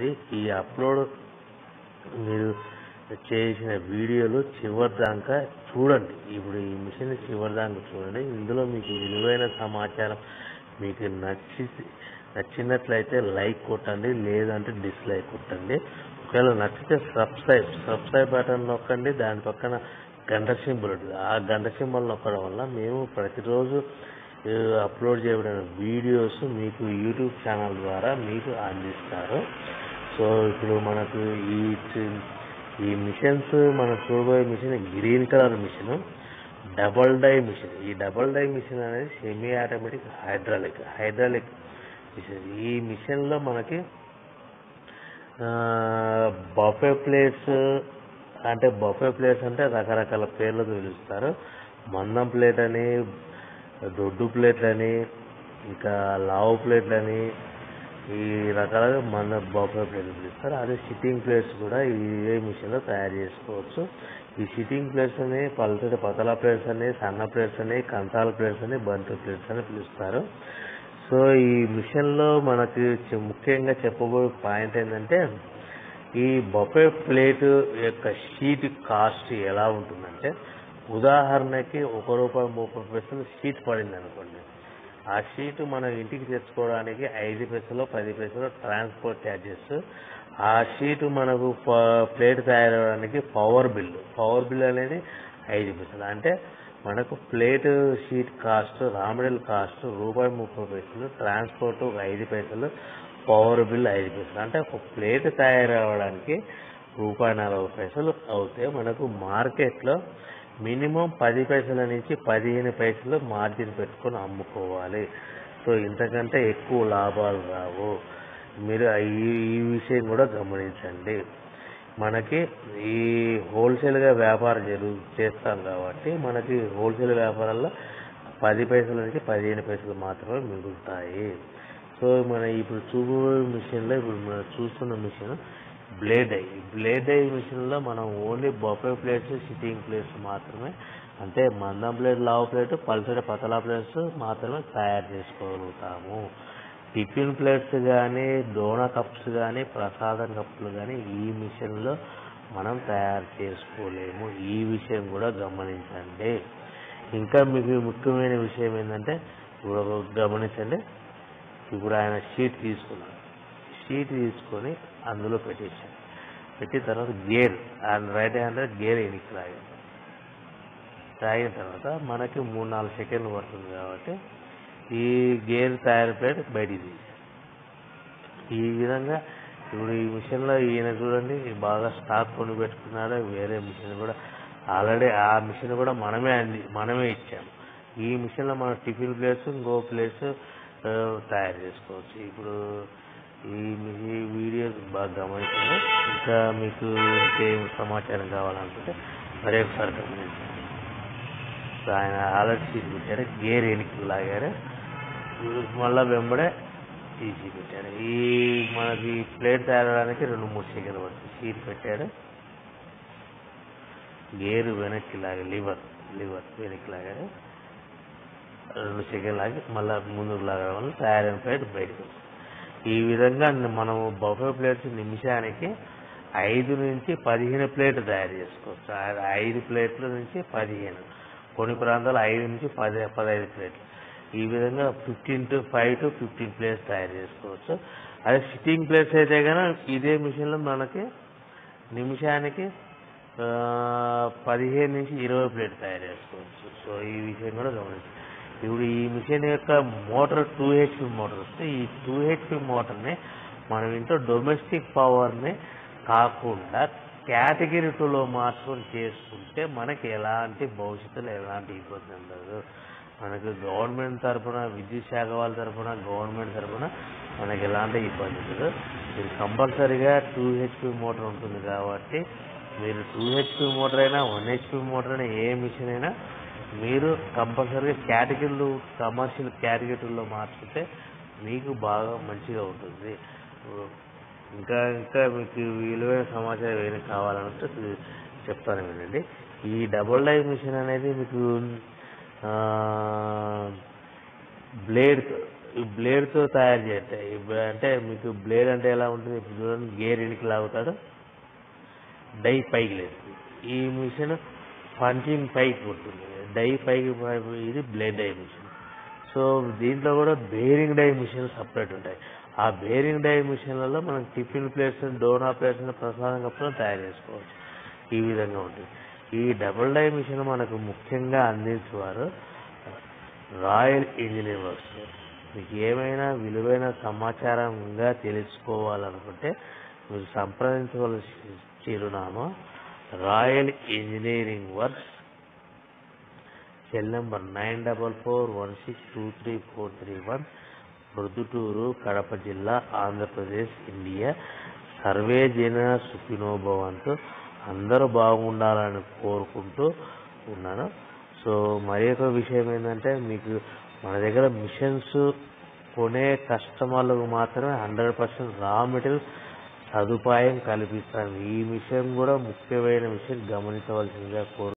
అవుతుంది ఈ అప్లోడ్ మీరు చేసిన వీడియోలు చివరి దాకా చూడండి ఇప్పుడు ఈ మిషన్ చివరి దాకా చూడండి ఇందులో మీకు విలువైన సమాచారం మీకు నచ్చి నచ్చినట్లయితే లైక్ కొట్టండి లేదంటే డిస్లైక్ కొట్టండి ఒకవేళ నచ్చితే సబ్స్క్రైబ్ సబ్స్క్రైబ్ బటన్ నొక్కండి దాని పక్కన గంట సింబల్ ఉంటుంది ఆ గంట సింబల్ నొక్కడం వల్ల మేము ప్రతిరోజు ఆ, అప్లోడ్ చేయబడిన వీడియోస్ మీకు యూట్యూబ్ ఛానల్ ద్వారా మీకు అందిస్తారు సో ఇప్పుడు మనకు ఈ చి- ఈ మిషన్స్ మనం చూడబోయే machine green colour machine double die machine ఈ డబల్ డై మిషన్ అనేది semi automatic hydraulic hydraulic machine ఈ మిషన్లో మనకి బఫే ప్లేట్స్ అంటే బఫే ప్లేట్స్ అంటే రకరకాల పేర్లతో పిలుస్తారు మందం ప్లేట్ అని దొడ్డు ప్లేట్ అని ఇంకా లావు ప్లేట్ అని ఈ రకాలుగా మన బఫే ప్లేట్లు పిలుస్తారు అదే సిట్టింగ్ ప్లేట్స్ కూడా ఇదే మిషన్లో తయారు చేసుకోవచ్చు ఈ సిట్టింగ్ ప్లేట్స్ అని పలసటి పతలా ప్లేట్స్ అని సన్న ప్లేట్స్ అని కంచాల ప్లేట్స్ అని బంతి ప్లేట్స్ అని పిలుస్తారు సో ఈ మిషన్లో మనకి చె- ముఖ్యంగా చెప్పబోయే పాయింట్ ఏంటంటే ఈ బొఫే ప్లేట్ యొక్క షీట్ కాస్ట్ ఎలా ఉంటుందంటే ఉదాహరణకి ఒక రూపాయి ముప్పై పైసలు షీట్ పడింది అనుకోండి ఆ షీట్ మనం ఇంటికి తెచ్చుకోవడానికి ఐదు పైసలు పది పైసలు ట్రాన్స్పోర్ట్ ఛార్జెస్ ఆ షీట్ మనకు ప- ప్లేట్ తయారవడానికి పవర్ బిల్ పవర్ బిల్ అనేది ఐదు పైసలు అంటే మనకు ప్లేట్ షీట్ కాస్ట్ రామడిల్ కాస్ట్ రూపాయి ముప్పై పైసలు ట్రాన్స్పోర్ట్ ఒక ఐదు పైసలు పవర్ బిల్ ఐదు పైసలు అంటే ఒక ప్లేట్ తయారవడానికి రూపాయి నలభై పైసలు అవుతే మనకు మార్కెట్లో మినిమం పది పైసల నుంచి పదిహేను పైసలు మార్జిన్ పెట్టుకొని అమ్ముకోవాలి సో ఇంతకంటే ఎక్కువ లాభాలు రావు మీరు ఈ ఈ విషయం కూడా గమనించండి మనకి ఈ హోల్సేల్గా వ్యాపారం జరుగు చేస్తాం కాబట్టి మనకి హోల్సేల్ వ్యాపారాల్లో పది పైసల నుంచి పదిహేను పైసలు మాత్రమే మిగులుతాయి సో మన ఇప్పుడు చూపబోయే మిషన్లో ఇప్పుడు మనం చూస్తున్న మిషన్ బ్లేడ్ ఐ బ్లేడ్ ఐ మిషన్లో మనం only buffet plates sitting plates మాత్రమే అంటే మందం ప్లేట్ లావు ప్లేట్ పల్సటి పతలా ప్లేట్స్ మాత్రమే తయారు చేసుకోగలుగుతాము టిఫిన్ ప్లేట్స్ కానీ డోనా కప్స్ కానీ ప్రసాదం కప్పులు కానీ ఈ మిషన్లో మనం తయారు చేసుకోలేము ఈ విషయం కూడా గమనించండి ఇంకా మీకు ముఖ్యమైన విషయం ఏంటంటే ఇప్పుడు ఒక గమనించండి ఇప్పుడు ఆయన షీట్ తీసుకున్నాడు షీట్ తీసుకొని అందులో పెట్టేశాడు పెట్టిన తర్వాత గేర్ ఆయన రైట్ హ్యాండ్ గేర్ ఎనికి లాగాడు తాగిన తర్వాత మనకి మూడు నాలుగు సెకండ్లు పడుతుంది కాబట్టి ఈ గేర్ తయారు ప్లేట్ బయటికి తీసాడు ఈ విధంగా ఇప్పుడు ఈ మిషన్లో ఈయన చూడండి బాగా స్టాక్ కొని పెట్టుకున్నాడు వేరే మిషన్ కూడా ఆల్రెడీ ఆ మిషన్ కూడా మనమే అంది మనమే ఇచ్చాము ఈ మిషన్లో మన టిఫిన్ ప్లేట్స్ ఇంకో ప్లేట్స్ తయారు చేసుకోవచ్చు ఇప్పుడు ఈ మీ- ఈ వీడియో బాగా గమనించండి ఇంకా మీకు ఇంకేం సమాచారం కావాలనుకుంటే మరి ఒకసారి గమనించండి సో ఆయన ఆల్రెడీ సీట్ పెట్టారు గేర్ ఎనికి లాగారు మళ్ళా వెంబడే తీసి పెట్టాడు ఈ మనకి ప్లేట్ తయారడానికి రెండు మూడు సెకండ్లు పడుతుంది సీట్ పెట్టాడు గేరు వెనక్కి లాగా లివర్ లివర్ వెనక్కి లాగాడు రెండు సెకండ్ లాగి మళ్ళీ ముందుకు లాగడం వల్ల తయారైన ప్లేట్ బయటకు వస్తుంది ఈ విధంగా మనం బఫే ప్లేట్స్ నిమిషానికి ఐదు నుంచి పదిహేను ప్లేట్లు తయారు చేసుకోవచ్చు ఆ ఐదు ప్లేట్ల నుంచి పదిహేను కొన్ని ప్రాంతాలు ఐదు నుంచి పది పదహైదు ప్లేట్లు ఈ విధంగా fifteen to five to fifteen plates తయారు చేసుకోవచ్చు అదే సిట్టింగ్ ప్లేట్స్ అయితే కనుక ఇదే మిషన్లో మనకి నిమిషానికి ఆ, పదిహేను నుంచి ఇరవై ప్లేట్ తయారు చేసుకోవచ్చు సో ఈ విషయం కూడా గమనించండి ఇప్పుడు ఈ మిషన్ యొక్క మోటార్ టూ హెచ్పి మోటార్ వస్తే ఈ టూ హెచ్పి మోటార్ని మనం ఇంట్లో డొమెస్టిక్ పవర్ని కాకుండా కేటగిరీ టూలో మార్చుకొని చేసుకుంటే మనకి ఎలాంటి భవిష్యత్తులో ఎలాంటి ఇబ్బంది ఉండదు మనకు గవర్నమెంట్ తరఫున విద్యుత్ శాఖ వాళ్ళ తరఫున గవర్నమెంట్ తరఫున మనకి ఎలాంటి ఇబ్బంది ఉండదు మీరు కంపల్సరీగా టూ హెచ్పి మోటార్ ఉంటుంది కాబట్టి మీరు టూ హెచ్పి మోటార్ అయినా వన్ హెచ్పి మోటార్ అయినా ఏ మిషన్ అయినా మీరు కంపల్సరీగా కేటగిరీలు కమర్షియల్ కేటగిరీలో మార్చుకుంటే మీకు బాగా మంచిగా ఉంటుంది ఇంకా ఇంకా మీకు విలువైన సమాచారం ఏమైనా కావాలంటే ఇది చెప్తాను వినండి ఈ డబుల్ డై మిషన్ అనేది మీకు బ్లేడ్ ఈ బ్లేడ్తో తయారు చేస్తాయి ఇప్పుడు అంటే మీకు బ్లేడ్ అంటే ఎలా ఉంటుంది ఇప్పుడు చూడండి గేర్ ఇనికి లాగుతాడు డై పైకి లేస్తుంది ఈ మిషన్ పంచింగ్ పైకి ఉంటుంది డై పైకి పై- ఇది బ్లేడ్ డై మిషన్ సో దీంట్లో కూడా బేరింగ్ డై మిషన్ సపరేట్ ఉంటాయి ఆ బేరింగ్ డై మిషన్లలో మనం టిఫిన్ ప్లేట్స్ డోనా ప్లేట్స్ ప్రసాదం కప్పులను తయారు చేసుకోవచ్చు ఈ విధంగా ఉంటుంది ఈ డబుల్ డై మిషన్ మనకు ముఖ్యంగా అందించేవారు రాయల్ ఇంజనీర్ వర్క్స్ మీకు ఏమైనా విలువైన సమాచారంగా తెలుసుకోవాలనుకుంటే మీరు సంప్రదించవలసిన చిరునామా Royal Engineering Works cell number nine double four one six two three four three one Proddatur Kadapa జిల్లా ఆంధ్రప్రదేశ్ ఇండియా సర్వే జన సుఖినోభవంతో అందరూ బాగుండాలని కోరుకుంటూ ఉన్నాను సో మరి ఒక విషయం ఏంటంటే మీకు మన దగ్గర మిషన్స్ కొనే కస్టమర్లకు మాత్రమే హండ్రెడ్ పర్సెంట్ రా మెటీరియల్ సదుపాయం కల్పిస్తాం ఈ విషయం కూడా ముఖ్యమైన విషయం గమనించవలసిందిగా కోరు